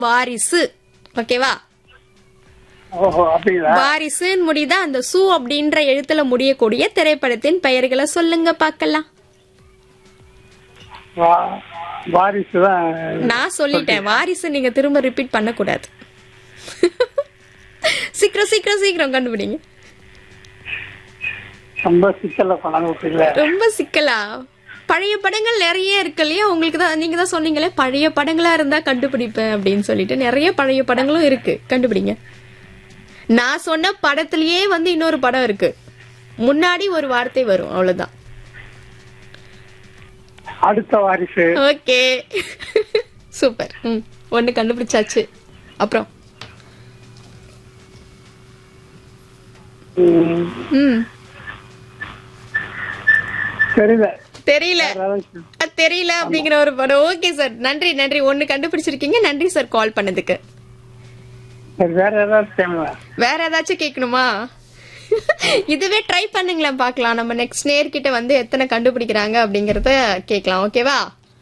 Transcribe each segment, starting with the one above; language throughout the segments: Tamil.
வாரிசு ஓகேவா ஓஹோ அப்படிங்களா வாரிசுன்னு முடியுதா அந்த சு அப்படின்ற எழுத்துல முடியக்கூடிய திரைப்படத்தின் பெயர்களை சொல்லுங்க பார்க்கலாம் வா- வாரிசு தான் நான் சொல்லிட்டேன் வாரிசு நீங்க திரும்ப ரிப்பீட் பண்ணக்கூடாது சீக்கிரம் சீக்கிரம் சீக்கிரம் கண்டுபிடிங்க ரொம்ப சிக்கல்ல கொண்டாந்து விட்டீங்களே ரொம்ப சிக்கலா பழைய படங்கள் நிறைய இருக்கு இல்லையா உங்களுக்கு தான் நீங்க தான் சொன்னீங்களே பழைய படங்களா இருந்தா கண்டுபிடிப்பேன் அப்படின்னு சொல்லிட்டு நிறைய பழைய படங்களும் இருக்கு கண்டுபிடிங்க நான் சொன்ன படத்திலேயே வந்து இன்னொரு படம் இருக்கு முன்னாடி ஒரு வார்த்தை வரும் அவ்வளவுதான் அடுத்த வாரிசு ஓகே சூப்பர் ம் ஒன்னு கண்டுபிடிச்சாச்சு அப்புறம் ம், ம் தெரியல தெரியல வேற ஏதாச்சும் அஹ், தெரியல அப்படிங்கிற ஒரு படம் ஓகே சார் நன்றி நன்றி ஒன்னு கண்டுபிடிச்சிருக்கீங்க நன்றி சார் கால் பண்ணதுக்கு சரி வேற ஏதாவது தேவையா வேற ஏதாச்சும் கேட்கணுமா இதுவே ட்ரை பண்ணுங்களேன் பார்க்கலாம் நம்ம நெக்ஸ்ட் நேர்கிட்ட வந்து எத்தனை கண்டுபிடிக்கிறாங்க அப்படிங்கறத கேட்கலாம் ஓகேவா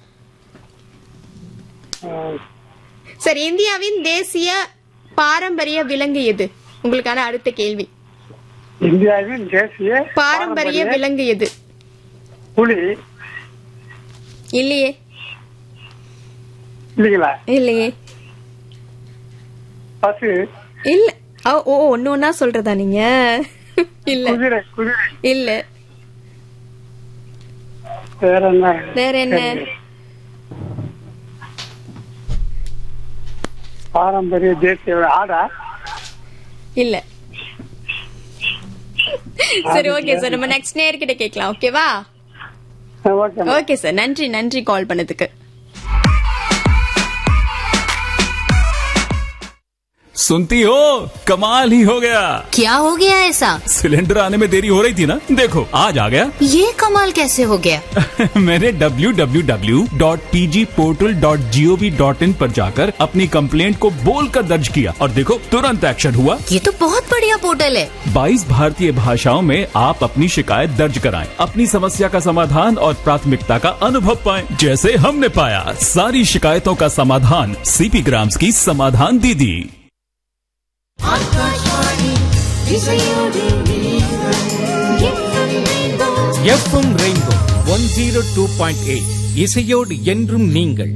சரி இந்தியாவின் தேசிய பாரம்பரிய விலங்கு எது உங்களுக்கான அடுத்த கேள்வி இந்தியாவின் தேசிய பாரம்பரிய விலங்கு எது புலி இல்லையே இல்லைங்களா இல்லையே பசு இல்ல ஓ ஓ ஒன்னு ஒன்னா சொல்றதா நீங்க இல்ல குதிரை குதிரை இல்ல வேற என்ன வேற என்ன பாரம்பரிய தேசிய ஆடா இல்ல சரி ஓகே சார் நம்ம நெக்ஸ்ட் நேர்கிட்ட கேட்கலாம் ஓகேவா ஓகே ஓகே சார் நன்றி நன்றி கால் பண்ணதுக்கு सुनती हो कमाल ही हो गया क्या हो गया ऐसा सिलेंडर आने में देरी हो रही थी ना देखो आज आ गया ये कमाल कैसे हो गया मैंने www.pgportal.gov.in पर जाकर अपनी कंप्लेंट को बोलकर दर्ज किया और देखो तुरंत एक्शन हुआ ये तो बहुत बढ़िया पोर्टल है 22 भारतीय भाषाओं में आप अपनी शिकायत दर्ज कराएं, अपनी समस्या का समाधान और प्राथमिकता का अनुभव पाएं, जैसे हमने पाया सारी शिकायतों का समाधान सीपी ग्राम्स की समाधान दीदी FM rainbow one zero two point eight இசையோடு என்றும் நீங்கள்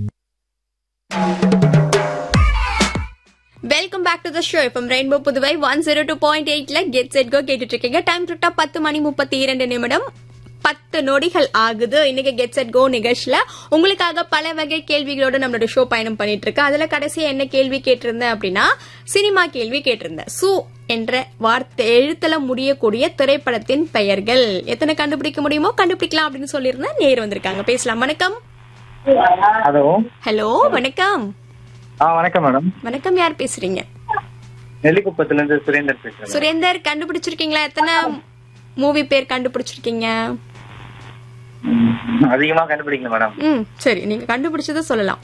welcome back to the show இப்போ rainbow Puduvai one zero two point எயிட்ல கெட் செட் கோ கேட்டுட்டு இருக்கீங்க டைம் கரெக்டா பத்து மணி முப்பத்தி இரண்டு நிமிடம் பத்து நொடிகள் ஆகுது இன்னைக்கு கெட் செட் கோ நிகழ்ச்சியில உங்களுக்காக பல வகை கேள்விகளோட நம்மளோட ஷோ பயணம் பண்ணிட்டு இருக்கு அதுல கடைசியா என்ன கேள்வி கேட்டிருந்தேன் அப்படின்னா சினிமா கேள்வி கேட்டிருந்தேன் சு என்ற வார்த்தை எழுத்துல முடியக்கூடிய திரைப்படத்தின் பெயர்கள் எத்தனை கண்டுபிடிக்க முடியுமோ கண்டுபிடிக்கலாம் அப்படின்னு சொல்லியிருந்தேன் நேர் வந்திருக்காங்க பேசலாம் வணக்கம் ஹலோ ஹலோ வணக்கம் ஆ வணக்கம் மேடம் வணக்கம் யார் பேசுறீங்க நெல்லிக்குப்பத்துல இருந்து சுரேந்தர் பேசுறேன் சுரேந்தர் கண்டுபிடிச்சிருக்கீங்களா எத்தனை மூவி பேர் கண்டுபிடிச்சிருக்கீங்க ம், அதிகமா கண்டுபிடிக்கல மேடம் ம் சரி நீங்க கண்டுபிடிச்சதை சொல்லலாம்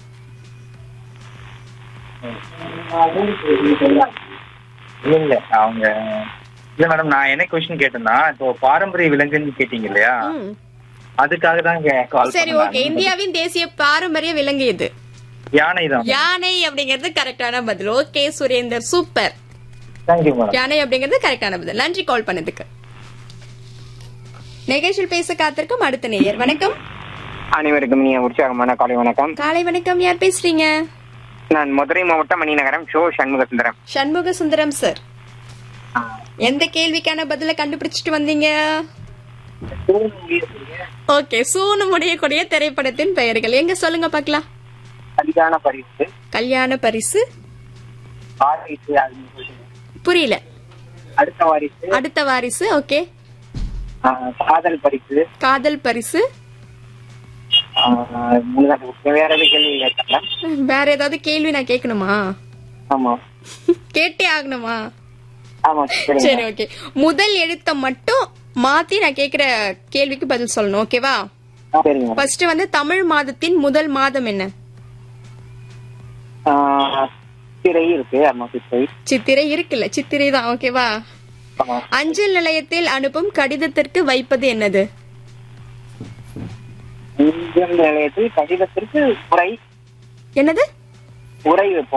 இல்ல அவங்க இல்ல மேடம் நான் என்ன கொஸ்டின் கேட்டேன்னா இப்போ பாரம்பரிய விலங்குன்னு கேட்டீங்க இல்லையா ம். அதுக்காக தான் கால் சரி ஓகே இந்தியாவின் தேசிய பாரம்பரிய விலங்கு எது யானை தான் யானை அப்படிங்கிறது கரெக்டான பதில் okay Surender super thank you madam யானை அப்படிங்கிறது கரெக்டான பதில் நன்றி கால் பண்ணதுக்கு நிகழ்ச்சியில் பேச காத்திருக்கும் அடுத்த நேயர் வணக்கம் அனைவருக்கும் இனிய உற்சாகமான காலை வணக்கம் காலை வணக்கம் யார் பேசுறீங்க நான் மதுரை மாவட்டம் மணிநகரம் ஷோ சண்முக சுந்தரம் சண்முக சுந்தரம் சார் எந்த கேள்விக்கான பதில கண்டுபிடிச்சிட்டு வந்தீங்க ஓகே சூனு முடியக்கூடிய திரைப்படத்தின் பெயர்கள் எங்க சொல்லுங்க பார்க்கலாம் கல்யாண பரிசு கல்யாண பரிசு வாரிசு அப்படின்னு சொல்லுங்க. புரியல அடுத்த வாரிசு அடுத்த வாரிசு ஓகே ஆ, காதல் பரிசு காதல் பரிசு ஆ, மூணுதான் இருக்கு. வேற எதுவும் கேள்வி கேட்கல வேற ஏதாவது கேள்வி நான் கேட்கணுமா ஆமா கேட்டே ஆகணுமா ஆமா சரிங்க. சரி ஓகே முதல் எழுத்த மட்டும் மாத்தி நான் கேக்குற கேள்விக்கு பதில் சொல்லணும் ஓகேவா ஆ, சரிங்க ஃபர்ஸ்ட் வந்து தமிழ் மாதத்தின் முதல் மாதம் என்ன ஆ, சிறை இருக்கு ஆமா சிறை சித்திரை இருக்குல்ல சித்திரை தான் ஓகேவா ஆமா அஞ்சல் நிலையத்தில் அனுப்பும் கடிதத்திற்கு வைப்பது என்னது இந்தியன் நிலையத்தில் கடிதத்திற்கு முறை என்னது உரை வைப்போம்